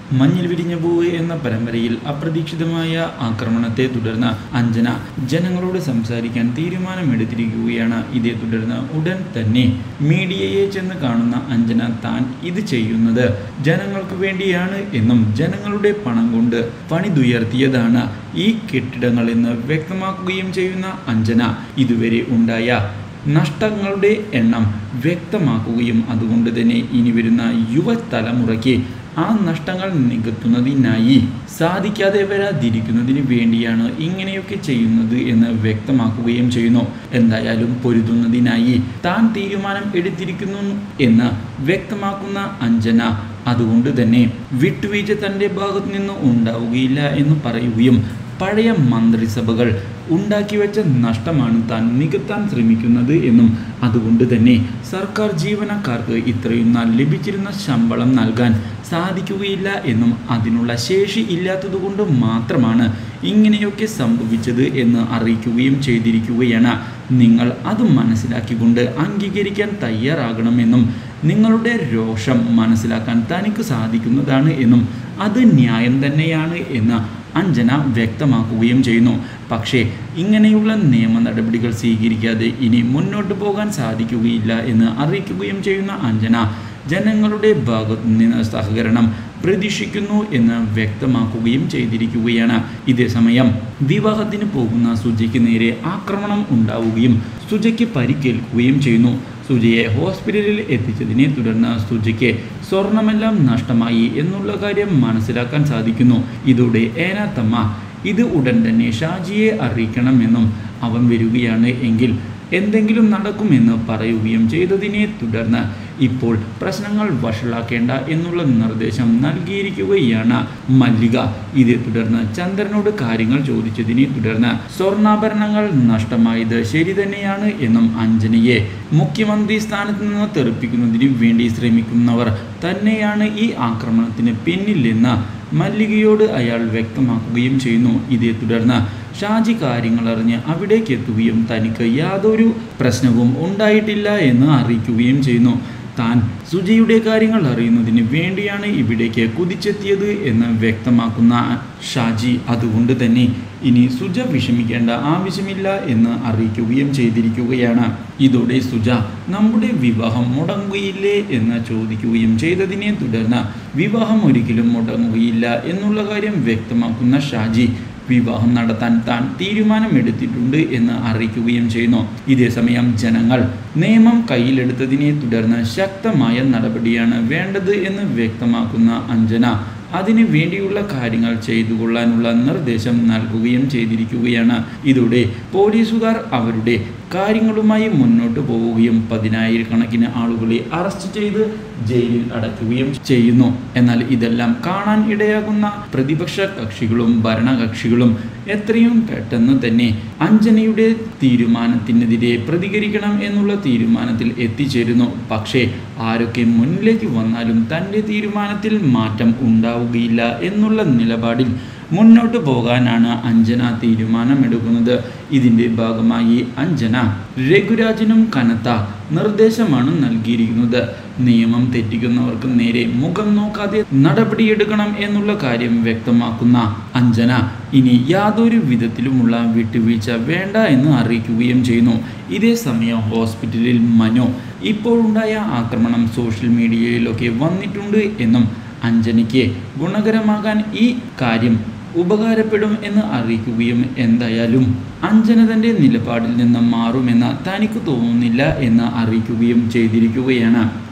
മഞ്ഞിൽ വിരിഞ്ഞ പൂവ് എന്ന പരമ്പരയിൽ അപ്രതീക്ഷിതമായ ആക്രമണത്തെ തുടർന്ന് അഞ്ജന ജനങ്ങളോട് സംസാരിക്കാൻ തീരുമാനമെടുത്തിരിക്കുകയാണ് ഇതേ തുടർന്ന് ഉടൻ തന്നെ മീഡിയയെ ചെന്ന് കാണുന്ന അഞ്ജന താൻ ഇത് ചെയ്യുന്നത് ജനങ്ങൾക്ക് വേണ്ടിയാണ് എന്നും ജനങ്ങളുടെ പണം കൊണ്ട് പണിതുയർത്തിയതാണ് ഈ കെട്ടിടങ്ങളെന്ന് വ്യക്തമാക്കുകയും ചെയ്യുന്ന അഞ്ജന ഇതുവരെ ഉണ്ടായ നഷ്ടങ്ങളുടെ എണ്ണം വ്യക്തമാക്കുകയും അതുകൊണ്ട് തന്നെ ഇനി വരുന്ന യുവതലമുറയ്ക്ക് ആ നഷ്ടങ്ങൾ നികത്തുന്നതിനായി സാധിക്കാതെ വരാതിരിക്കുന്നതിന് വേണ്ടിയാണ് ഇങ്ങനെയൊക്കെ ചെയ്യുന്നത് എന്ന് വ്യക്തമാക്കുകയും ചെയ്യുന്നു എന്തായാലും പൊരുതുന്നതിനായി താൻ തീരുമാനം എടുത്തിരിക്കുന്നു എന്ന് വ്യക്തമാക്കുന്ന അഞ്ജന അതുകൊണ്ട് തന്നെ വിട്ടുവീഴ്ച തൻ്റെ ഭാഗത്തു നിന്ന് ഉണ്ടാവുകയില്ല എന്ന് പറയുകയും പഴയ മന്ത്രിസഭകൾ ഉണ്ടാക്കി വെച്ച നഷ്ടമാണ് താൻ നികത്താൻ ശ്രമിക്കുന്നത് എന്നും അതുകൊണ്ട് തന്നെ സർക്കാർ ജീവനക്കാർക്ക് ഇത്രയും നാൾ ലഭിച്ചിരുന്ന ശമ്പളം നൽകാൻ സാധിക്കുകയില്ല എന്നും അതിനുള്ള ശേഷി ഇല്ലാത്തതുകൊണ്ട് മാത്രമാണ് ഇങ്ങനെയൊക്കെ സംഭവിച്ചത് എന്ന് അറിയിക്കുകയും ചെയ്തിരിക്കുകയാണ് നിങ്ങൾ അത് മനസ്സിലാക്കിക്കൊണ്ട് അംഗീകരിക്കാൻ തയ്യാറാകണമെന്നും നിങ്ങളുടെ രോഷം മനസ്സിലാക്കാൻ തനിക്ക് സാധിക്കുന്നതാണ് എന്നും അത് ന്യായം തന്നെയാണ് എന്ന് അഞ്ജന വ്യക്തമാക്കുകയും ചെയ്യുന്നു പക്ഷേ ഇങ്ങനെയുള്ള നിയമ നടപടികൾ സ്വീകരിക്കാതെ ഇനി മുന്നോട്ട് പോകാൻ സാധിക്കുകയില്ല എന്ന് അറിയിക്കുകയും ചെയ്യുന്ന അഞ്ജന ജനങ്ങളുടെ ഭാഗത്തു നിന്ന് സഹകരണം പ്രതീക്ഷിക്കുന്നു എന്ന് വ്യക്തമാക്കുകയും ചെയ്തിരിക്കുകയാണ് ഇതേസമയം വിവാഹത്തിന് പോകുന്ന സുജയ്ക്ക് നേരെ ആക്രമണം ഉണ്ടാവുകയും സുജയ്ക്ക് പരിക്കേൽക്കുകയും ചെയ്യുന്നു സുജയെ ഹോസ്പിറ്റലിൽ എത്തിച്ചതിനെ തുടർന്ന് സുജയ്ക്ക് സ്വർണമെല്ലാം നഷ്ടമായി എന്നുള്ള കാര്യം മനസ്സിലാക്കാൻ സാധിക്കുന്നു ഇതോടെ ഏനാത്തമ്മ ഇത് ഉടൻ തന്നെ ഷാജിയെ അറിയിക്കണമെന്നും അവൻ വരികയാണ് എങ്കിൽ എന്തെങ്കിലും നടക്കുമെന്ന് പറയുകയും ചെയ്തതിനെ തുടർന്ന് ഇപ്പോൾ പ്രശ്നങ്ങൾ വഷളാക്കേണ്ട എന്നുള്ള നിർദ്ദേശം നൽകിയിരിക്കുകയാണ് മല്ലിക ഇതേ തുടർന്ന് ചന്ദ്രനോട് കാര്യങ്ങൾ ചോദിച്ചതിനെ തുടർന്ന് സ്വർണ്ണാഭരണങ്ങൾ നഷ്ടമായത് ശരി തന്നെയാണ് എന്നും അഞ്ജനയെ മുഖ്യമന്ത്രി സ്ഥാനത്ത് നിന്ന് തെറിപ്പിക്കുന്നതിന് വേണ്ടി ശ്രമിക്കുന്നവർ തന്നെയാണ് ഈ ആക്രമണത്തിന് പിന്നിലെന്ന് മല്ലികയോട് അയാൾ വ്യക്തമാക്കുകയും ചെയ്യുന്നു ഇതേ തുടർന്ന് ഷാജി കാര്യങ്ങൾ അറിഞ്ഞ് അവിടേക്ക് എത്തുകയും തനിക്ക് യാതൊരു പ്രശ്നവും ഉണ്ടായിട്ടില്ല എന്ന് അറിയിക്കുകയും ചെയ്യുന്നു താൻ സുജയുടെ കാര്യങ്ങൾ അറിയുന്നതിന് വേണ്ടിയാണ് ഇവിടേക്ക് കുതിച്ചെത്തിയത് എന്ന് വ്യക്തമാക്കുന്ന ഷാജി അതുകൊണ്ട് തന്നെ ഇനി സുജ വിഷമിക്കേണ്ട ആവശ്യമില്ല എന്ന് അറിയിക്കുകയും ചെയ്തിരിക്കുകയാണ് ഇതോടെ സുജ നമ്മുടെ വിവാഹം മുടങ്ങുകയില്ലേ എന്ന് ചോദിക്കുകയും ചെയ്തതിനെ തുടർന്ന് വിവാഹം ഒരിക്കലും മുടങ്ങുകയില്ല എന്നുള്ള കാര്യം വ്യക്തമാക്കുന്ന ഷാജി വിവാഹം നടത്താൻ താൻ തീരുമാനമെടുത്തിട്ടുണ്ട് എന്ന് അറിയിക്കുകയും ചെയ്യുന്നു ഇതേസമയം ജനങ്ങൾ നിയമം കയ്യിലെടുത്തതിനെ തുടർന്ന് ശക്തമായ നടപടിയാണ് വേണ്ടത് എന്ന് വ്യക്തമാക്കുന്ന അഞ്ജന അതിനു വേണ്ടിയുള്ള കാര്യങ്ങൾ ചെയ്തു കൊള്ളാനുള്ള നിർദ്ദേശം നൽകുകയും ചെയ്തിരിക്കുകയാണ് ഇതോടെ പോലീസുകാർ അവരുടെ കാര്യങ്ങളുമായി മുന്നോട്ട് പോവുകയും പതിനായിരക്കണക്കിന് ആളുകളെ അറസ്റ്റ് ചെയ്ത് ജയിലിൽ അടയ്ക്കുകയും ചെയ്യുന്നു എന്നാൽ ഇതെല്ലാം കാണാൻ ഇടയാകുന്ന പ്രതിപക്ഷ കക്ഷികളും ഭരണകക്ഷികളും എത്രയും പെട്ടെന്ന് തന്നെ അഞ്ജനയുടെ തീരുമാനത്തിനെതിരെ പ്രതികരിക്കണം എന്നുള്ള തീരുമാനത്തിൽ എത്തിച്ചേരുന്നു പക്ഷേ ആരൊക്കെ മുന്നിലേക്ക് വന്നാലും തൻ്റെ തീരുമാനത്തിൽ മാറ്റം ഉണ്ടാവുകയില്ല എന്നുള്ള നിലപാടിൽ മുന്നോട്ട് പോകാനാണ് അഞ്ജന തീരുമാനമെടുക്കുന്നത് ഇതിൻ്റെ ഭാഗമായി അഞ്ജന രഘുരാജിനും കനത്ത നിർദ്ദേശമാണ് നൽകിയിരിക്കുന്നത് നിയമം തെറ്റിക്കുന്നവർക്ക് നേരെ മുഖം നോക്കാതെ നടപടിയെടുക്കണം എന്നുള്ള കാര്യം വ്യക്തമാക്കുന്ന അഞ്ജന ഇനി യാതൊരു വിധത്തിലുമുള്ള വിട്ടുവീഴ്ച വേണ്ട എന്ന് അറിയിക്കുകയും ചെയ്യുന്നു ഇതേ സമയം ഹോസ്പിറ്റലിൽ മനു ഇപ്പോഴുണ്ടായ ആക്രമണം സോഷ്യൽ മീഡിയയിലൊക്കെ വന്നിട്ടുണ്ട് എന്നും അഞ്ജനയ്ക്ക് ഗുണകരമാകാൻ ഈ കാര്യം ഉപകാരപ്പെടും എന്ന് അറിയിക്കുകയും എന്തായാലും അഞ്ജന തൻ്റെ നിലപാടിൽ നിന്ന് മാറുമെന്ന് തനിക്ക് തോന്നുന്നില്ല എന്ന് അറിയിക്കുകയും ചെയ്തിരിക്കുകയാണ്